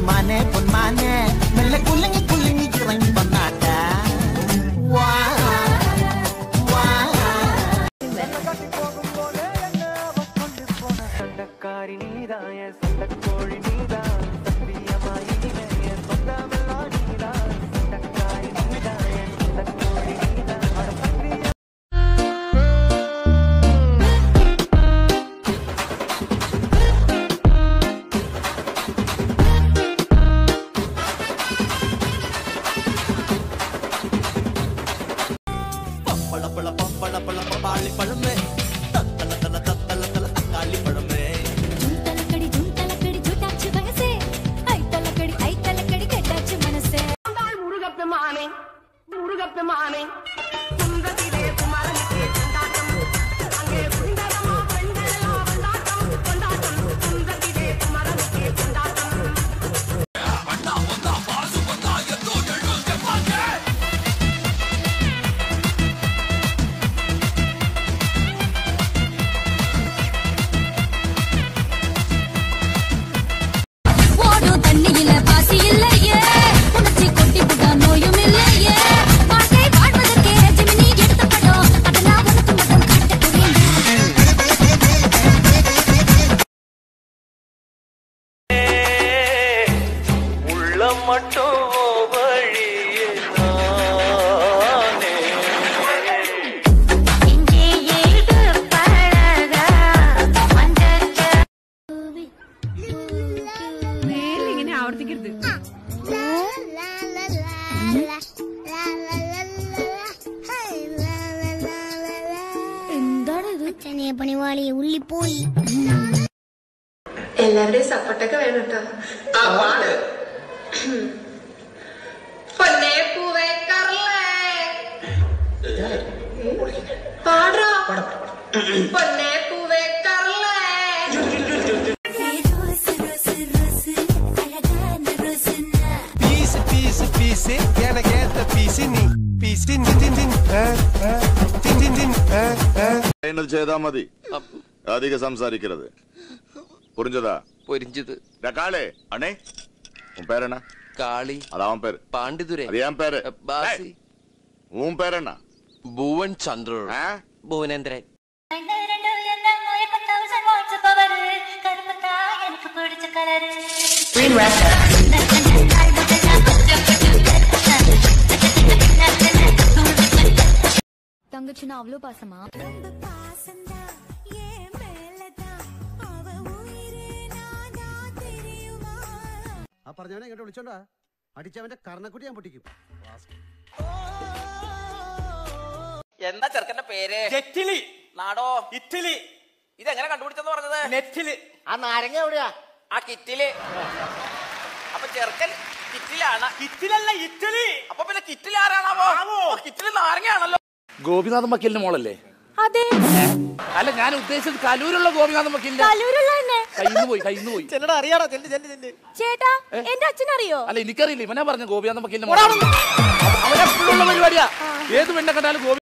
പൊന്മാനെ പൊന്മാനെ മെല്ലെ കുലുങ്ങി കുലുങ്ങി ഇറങ്ങി വന്നാട്ട വാ വാ പപ്പളപ്പള പപ്പളപ്പള പപ്പാളിപ്പഴമേ തത്തല തല തത്തല തല തക്കാളിപ്പഴമേ ജുംതലക്കടി ജുംതലക്കടി ജുട്ടാച്ചു വയസേ ഐത്തലക്കടി ഐത്തലക്കടി കെട്ടാച്ചു മനസ്സേ മുരുകപ്പെമാനെ മുരുകപ്പെമാനെ കുന്തത്തിലെ കുമരനിക്ക് കൊണ്ടാട്ടം അങ്ങേ കുണ്ടലമാ പെണ്ടലമാ കൊണ്ടാട്ടം കൊണ്ടാട്ടം കുന്തത്തിലെ കുമരനിക്ക് കൊണ്ടാട്ടം ஓடும் தண்ணியில பாசி இல்லையே உணர்ச்சி கொட்டி புட்டா நோயும் இல்லையே வாழ்க்கை வாழ்வதற்கே ஜெமினி எடுத்த படம் அதெல்லாம் உனக்கு மட்டும் காட்ட புரியும் உள்ளம் மட்டும் வழியே நானே இங்கே ஏது பழக மஞ்சள் ഇങ്ങനെ ആവർത്തിക്കരുത് എന്താണിത് ചെറിയ പണിവാളി ഉള്ളി പോയി എല്ലാവരുടെയും സപ്പോർട്ടൊക്കെ വേണം കേട്ടോ പൊന്നേ പൂവേ കറലേ പാടാ പൊന്നേ പൂവേ കറലേ ரோஸ் ரோஸ் ரோஸ் அழகான ரோஸ்னா പീസ് പീസ് പീസ് എനക്കേറ്റ പീസ് നീ piece tin tin tin tin ഏ, ഏ, ടിൻ ടിൻ ടിൻ ഏ, ഏ. പറയുന്നത് ചെയ്താ മതി അധികം സംസാരിക്കരുത് പുരിഞ്ചതാ പൊരിഞ്ചത് കാളേ അണേ ഉൻ പേരെണ്ണ കാളി അതാവൻ പേര് പാണ്ഡിതുരെ അത് ഞാൻ പേര് ബാസി ഉൻ പേരെണ്ണ ഭുവൻ ചന്ദ്ര ഏ ഭുവനേന്ദ്രൻ எனக்கு பிடிச்ச கலரு தங்கச்சின்னா அவ்வளோ பாசமா ആ പറഞ്ഞവനെ ഇങ്ങോട്ട് വിളിച്ചോണ്ടാ അടിച്ചവന്റെ കർണക്കുട്ടി ഞാൻ പൊട്ടിക്കും എന്താ ചെറുക്കന്റെ പേര് ജെറ്റിലി നാടോ ഇറ്റലി ഇതെങ്ങനെ കണ്ടുപിടിച്ചെന്ന് പറഞ്ഞത് നെറ്റില് ആ നാരങ്ങ എവിടെയാ ആ കിറ്റില് അപ്പൊ ചെറുക്കൻ കിറ്റിലാണ് ഇറ്റലല്ല ഇറ്റലി അപ്പൊ പിന്നെ കിറ്റിൽ ആരാണാവോ ഓ, കിറ്റില് നാരങ്ങയാണല്ലോ ഗോപിനാഥൻ വക്കീലിന്റെ മോളല്ലേ അതെ അല്ല ഞാൻ ഉദ്ദേശിച്ചത് കലൂരുള്ള ഗോപിനാഥൻ വക്കീലിന്റെ കലൂരുള്ള തന്നെ കയ്യിന്ന് പോയി കയ്യിന്ന് പോയി ചെല്ലടാ അറിയാടാ ചെല്ല് ചെല്ല് ചെല്ല് ചേട്ടാ എന്റെ അച്ഛനറിയോ അല്ല എനിക്കറിയില്ല ഇവനാ പറഞ്ഞ ഗോപിനാഥൻ വക്കീലിന്റെ മോളാണ് അവനെപ്പോഴുള്ള പരിപാടിയാ ഏത് പെണ്ണെ കണ്ടാലും ഗോപി